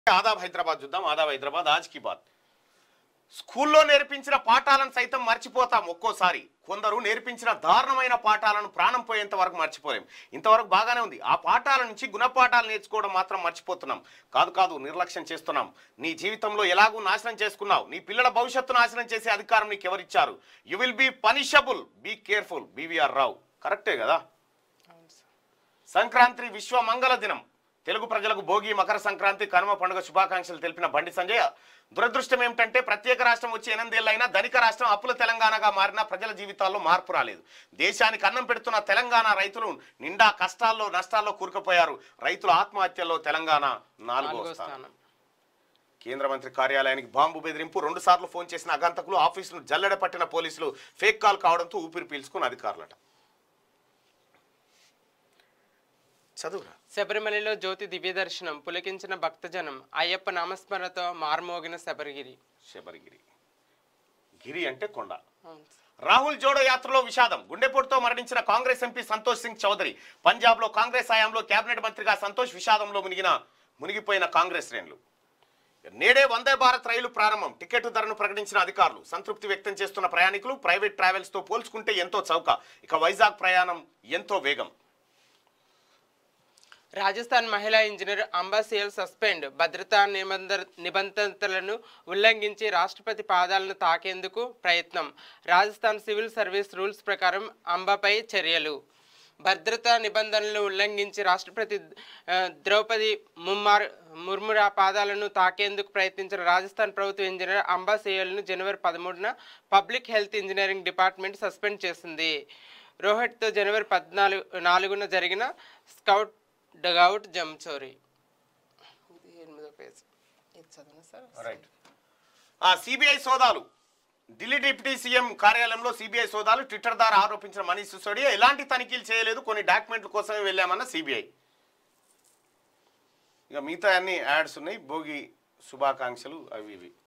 ఆదాబ్ హైదరాబాద్ చూద్దాం ఆదాబ్ హైదరాబాద్ ఆజ్ కీ బాత్ స్కూల్లో నేర్పించిన పాఠాలను సైతం మర్చిపోతాం ఒక్కోసారి కొందరు నేర్పించిన దారుణమైన పాఠాలను ప్రాణం పోయేంత వరకు మర్చిపోలేం ఇంతవరకు బాగానే ఉంది ఆ పాఠాల నుంచి గుణపాఠాలు నేర్చుకోవడం మాత్రం మర్చిపోతున్నాం కాదు కాదు నిర్లక్ష్యం చేస్తున్నాం నీ జీవితంలో ఎలాగూ నాశనం చేసుకున్నావు నీ పిల్లల భవిష్యత్తు నాశనం చేసే అధికారం నీకు ఎవరిచ్చారు you will be punishable be careful BVR Rao కరెక్టే కదా సంక్రాంతి విశ్వ మంగళ దినం తెలుగు ప్రజలకు భోగి మకర సంక్రాంతి కనుమ పండుగ శుభాకాంక్షలు తెలిపిన బండి సంజయ్ దురదృష్టం ఏమిటంటే ప్రత్యేక రాష్ట్రం వచ్చి ఎనిమిదేళ్లైనా ధనిక రాష్ట్రం అప్పుల తెలంగాణగా మారిన ప్రజల జీవితాల్లో మార్పు రాలేదు దేశానికి అన్నం పెడుతున్న తెలంగాణ రైతులు నిండా కష్టాల్లో నష్టాల్లో కూరుకుపోయారు రైతుల ఆత్మహత్యల్లో తెలంగాణ నాలుగో నాలుగో స్థానం స్థానం కేంద్ర మంత్రి కార్యాలయానికి బాంబు బెదిరింపు రెండు సార్లు ఫోన్ చేసిన అగంతకులు ఆఫీసును జల్లెడ పట్టిన పోలీసులు ఫేక్ కాల్ కావడంతో ఊపిరి పీల్చుకున్న అధికారులట చదువురా శబరిమలలో జ్యోతి దివ్య దర్శనం పులకించిన భక్తజనం అయ్యప్ప నామస్మరణతో మార్మోగిన శబరిగిరి శబరిగిరి గిరి అంటే కొండ అవును సార్. రాహుల్ జోడో యాత్రలో విషాదం గుండెపోటుతో మరణించిన కాంగ్రెస్ ఎంపీ సంతోష్ సింగ్ చౌదరి పంజాబ్ లో కాంగ్రెస్ హయాంలో కేబినెట్ మంత్రిగా సంతోష్ విషాదంలో మునిగిన మునిగిపోయిన కాంగ్రెస్ శ్రేణులు నేడే వందే భారత్ రైలు ప్రారంభం టికెట్ ధరను ప్రకటించిన అధికారులు సంతృప్తి వ్యక్తం చేస్తున్న ప్రయాణికులు ప్రైవేట్ ట్రావెల్స్ తో పోల్చుకుంటే ఎంతో చౌక ఇక వైజాగ్ ప్రయాణం ఎంతో వేగం రాజస్థాన్ మహిళా ఇంజనీర్ అంబాసియల్ సస్పెండ్ భద్రతా నిబంధ నిబంధనలను ఉల్లంఘించి రాష్ట్రపతి పాదాలను తాకేందుకు ప్రయత్నం రాజస్థాన్ సివిల్ సర్వీస్ రూల్స్ ప్రకారం అంబాపై చర్యలు భద్రతా నిబంధనలను ఉల్లంఘించి రాష్ట్రపతి ఆ, ద్రౌపది ముమ్మార్ ముర్మురా పాదాలను తాకేందుకు ప్రయత్నించిన రాజస్థాన్ ప్రభుత్వ ఇంజనీర్ అంబాసియల్ను జనవరి పదమూడున public health engineering department suspend చేసింది రోహెట్తో జనవరి పద్నాలుగు నాలుగున జరిగిన స్కౌట్ డగౌట్ జంప్చోరీ ఇది ఎనిమిదో పేజ్ ఇది చదవనా సార్ రైట్ ఆ సిబిఐ సోదాలు ఢిల్లీ డిప్యూటీ సీఎం కార్యాలయంలో సిబిఐ సోదాలు ట్విట్టర్ ద్వారా ఆరోపించిన మనీష్ సిసోడియా ఎలాంటి తనిఖీలు చేయలేదు కొన్ని డాక్యుమెంట్ల కోసమే వెళ్ళామన్న సిబిఐ ఇక మిగతా అన్ని యాడ్స్ ఉన్నాయి భోగి శుభాకాంక్షలు అవి ఇవి